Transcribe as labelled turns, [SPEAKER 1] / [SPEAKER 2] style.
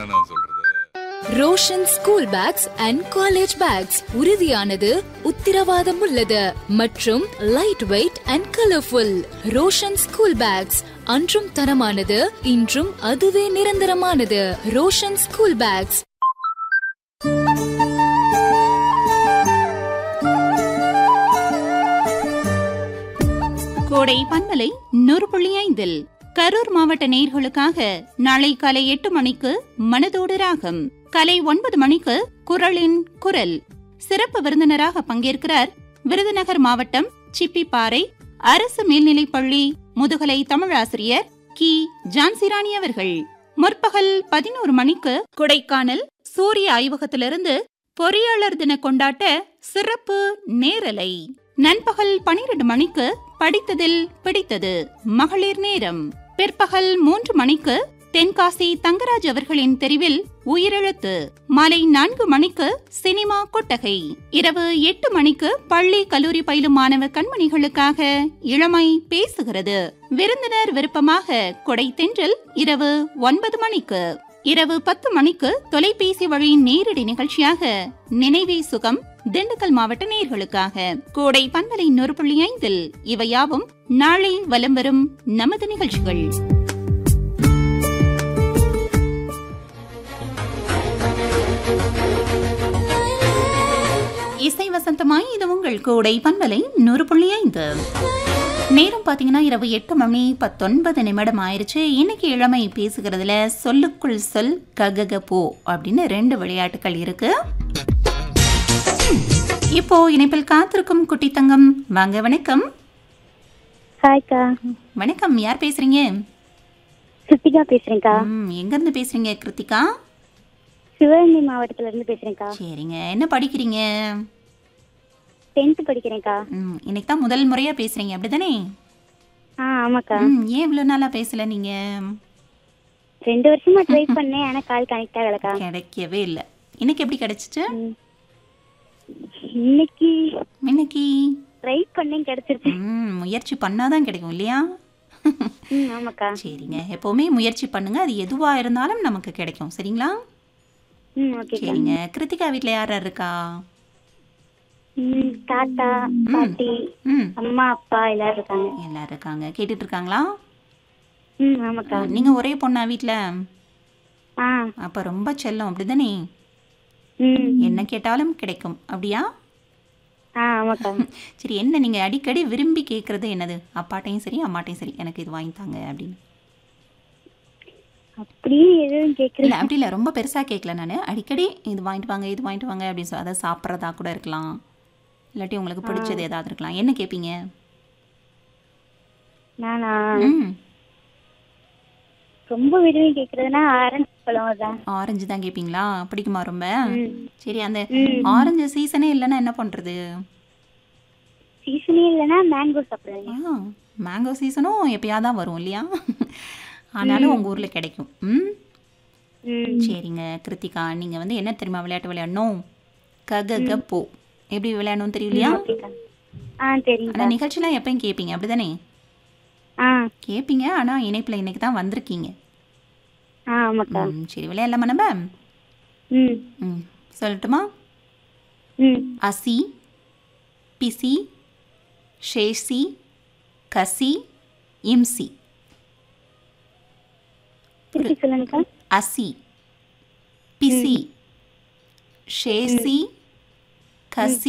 [SPEAKER 1] என்ன நான் சொல்றது
[SPEAKER 2] Roshan school bags and college bags உறுதியானது உத்திரவாதம் உள்ளது மற்றும் light weight and colourful Roshan school bags அன்றும் தரமானது இன்றும் அதுவே நிரந்தரமானது ரோஷன் ஸ்கூல் பேக்ஸ்
[SPEAKER 3] கோடை பண்பலை நூறு புள்ளி ஐந்தில் கரூர் மாவட்ட நேர்களுக்காக நாளை காலை எட்டு மணிக்கு மனதோடு ராகம் காலை ஒன்பது மணிக்கு குரலின் குரல் சிறப்பு விருந்தினராக பங்கேற்கிறார் விருதுநகர் மாவட்டம் சிப்பிப்பாறை அரசு மேல்நிலைப்பள்ளி முதுகலை தமிழாசிரியர் கி ஜான்சிராணி அவர்கள் முற்பகல் பதினோரு மணிக்கு கொடைக்கானல் சூரிய ஆய்வகத்திலிருந்து பொறியாளர் தின கொண்டாட்ட சிறப்பு நேரலை நண்பகல் பனிரெண்டு மணிக்கு படித்ததில் பிடித்தது மகளிர் நேரம் பிற்பகல் மூன்று மணிக்கு தென்காசி தங்கராஜ் அவர்களின் தெரிவில் உயிரெழுத்து மாலை நான்கு மணிக்கு சினிமா கொட்டகை இரவு எட்டு மணிக்கு பள்ளி கல்லூரி பயிலும் மாணவ கண்மணிகளுக்காக இளமை பேசுகிறது விருந்தினர் விருப்பமாக கொடை தென்றல் இரவு ஒன்பது மணிக்கு இரவு பத்து மணிக்கு தொலைபேசி வழி நேரடி நிகழ்ச்சியாக நினைவே சுகம் திண்டுக்கல் மாவட்ட நேர்களுக்காக கோடை பண்பலை நூறு புள்ளி ஐந்தில் இவையாவும் நாளை வலம் வரும் நமது நிகழ்ச்சிகள் இசை வசந்தமாய் இது உங்கள் கோடை பண்பலை நூறு புள்ளி ஐந்து நேரம் பார்த்தீங்கன்னா இரவு எட்டு மணி பத்தொன்பது நிமிடம் ஆயிருச்சு இன்னைக்கு இளமை பேசுகிறதுல சொல்லுக்குள் சொல் ககக போ அப்படின்னு ரெண்டு விளையாட்டுகள் இருக்கு இப்போ இணைப்பில் காத்திருக்கும் குட்டி தங்கம் வாங்க வணக்கம்
[SPEAKER 4] ஹாய்க்கா
[SPEAKER 3] வணக்கம் யார் பேசுறீங்க
[SPEAKER 4] கிருத்திகா பேசுறேன்க்கா
[SPEAKER 3] ம், எங்க இருந்து பேசுறீங்க கிருத்திகா
[SPEAKER 4] சிவகங்கை மாவட்டத்துல இருந்து பேசுறேன்க்கா
[SPEAKER 3] சரிங்க என்ன படிக்கிறீங்க
[SPEAKER 4] டென்த் படிக்கிறேன்க்கா
[SPEAKER 3] ம், இன்னைக்கு தான் முதல் முறையா பேசுறீங்க அப்படிதானே
[SPEAKER 4] ஆ ஆமாக்கா
[SPEAKER 3] ம், ஏன் இவ்வளவு நாளா பேசல நீங்க
[SPEAKER 4] ரெண்டு வருஷமா ட்ரை பண்ணேன் ஆனா கால் கனெக்ட் ஆகலக்கா
[SPEAKER 3] கிடைக்கவே இல்லை இன்னைக்கு எப்படி கிடைச்சிச்சு
[SPEAKER 4] ம். இன்னைக்கு
[SPEAKER 3] இன்னைக்கு
[SPEAKER 4] ட்ரை பண்ணேன் கிடைச்சிருச்சு
[SPEAKER 3] ம், முயற்சி பண்ணாதான் கிடைக்கும் இல்லையா
[SPEAKER 4] ம் ஆமாக்கா
[SPEAKER 3] சரிங்க எப்பவுமே முயற்சி பண்ணுங்க அது எதுவா இருந்தாலும் நமக்கு கிடைக்கும் சரிங்களா
[SPEAKER 4] ம் ஓகேக்கா
[SPEAKER 3] சரிங்க கிருத்திகா வீட்ல யார் யார் இருக்கா
[SPEAKER 4] ம் தாத்தா பாட்டி
[SPEAKER 3] ம்
[SPEAKER 4] அம்மா அப்பா எல்லாரும் இருக்காங்க
[SPEAKER 3] எல்லாரும் இருக்காங்க கேட்டுட்டு இருக்காங்களா
[SPEAKER 4] ம் ஆமாக்கா
[SPEAKER 3] நீங்க ஒரே பொண்ணா வீட்ல
[SPEAKER 4] ஆ
[SPEAKER 3] அப்ப ரொம்ப செல்லம் அப்படிதானே
[SPEAKER 4] ம்
[SPEAKER 3] என்ன கேட்டாலும் கிடைக்கும் அப்படியா
[SPEAKER 4] ஆ ஆமாக்கா
[SPEAKER 3] சரி என்ன நீங்க அடிக்கடி விரும்பி கேட்கறது என்னது அப்பாட்டையும் சரி அம்மாட்டையும் சரி எனக்கு இது வாங்கி தாங்க அப்படின்னு
[SPEAKER 4] அப்படியே எதுவும் கேக்குறேன்
[SPEAKER 3] இல்லை அப்படி இல்லை ரொம்ப பெருசாக கேட்கல நான் அடிக்கடி இது வாங்கிட்டு வாங்க இது வாங்கிட்டு வாங்க அப்படின்னு சொல்லி அதை சாப்பிட்றதா கூட இருக்கலாம் இல்லாட்டி உங்களுக்கு பிடிச்சது ஏதாவது இருக்கலாம் என்ன கேட்பீங்க
[SPEAKER 4] நானா
[SPEAKER 3] ம்
[SPEAKER 4] ரொம்ப விரும்பி கேக்குறதுனா ஆரஞ்சு பழம் தான்
[SPEAKER 3] ஆரஞ்சு தான் கேட்பீங்களா பிடிக்குமா ரொம்ப
[SPEAKER 4] ம்
[SPEAKER 3] சரி அந்த
[SPEAKER 4] ம்.
[SPEAKER 3] ஆரஞ்சு சீசனே இல்லைன்னா என்ன பண்ணுறது
[SPEAKER 4] சீசனே இல்லைன்னா மேங்கோ சாப்பிடுவேன்
[SPEAKER 3] ஆ மேங்கோ சீசனும் எப்பயாவது தான் வரும் இல்லையா ஆனாலும் உங்கள் ஊரில் கிடைக்கும் ம்
[SPEAKER 4] ம்
[SPEAKER 3] சரிங்க கிருத்திகா நீங்கள் வந்து என்ன தெரியுமா விளையாட்டு விளையாடணும் கக போ எப்படி விளையாடணும் தெரியலையா
[SPEAKER 4] ஓகேக்கா ஆ சரிங்கக்கா
[SPEAKER 3] ஆனால் நிகழ்ச்சிலாம் எப்பயும் கேட்பீங்க அப்படிதானே
[SPEAKER 4] ஆ
[SPEAKER 3] கேட்பீங்க ஆனால் இணைப்பில் இன்னைக்கு தான் வந்திருக்கீங்க
[SPEAKER 4] ஆ ஆமாக்கா
[SPEAKER 3] ம், சரி விளையாடலாமா நம்ம
[SPEAKER 4] ம்
[SPEAKER 3] ம் சொல்லட்டுமா
[SPEAKER 4] ம்
[SPEAKER 3] அசி பிசி ஷேசி கசி இம்சி
[SPEAKER 4] திருப்பி சொல்லுங்கக்கா
[SPEAKER 3] அசி பிசி ஷேசி கசி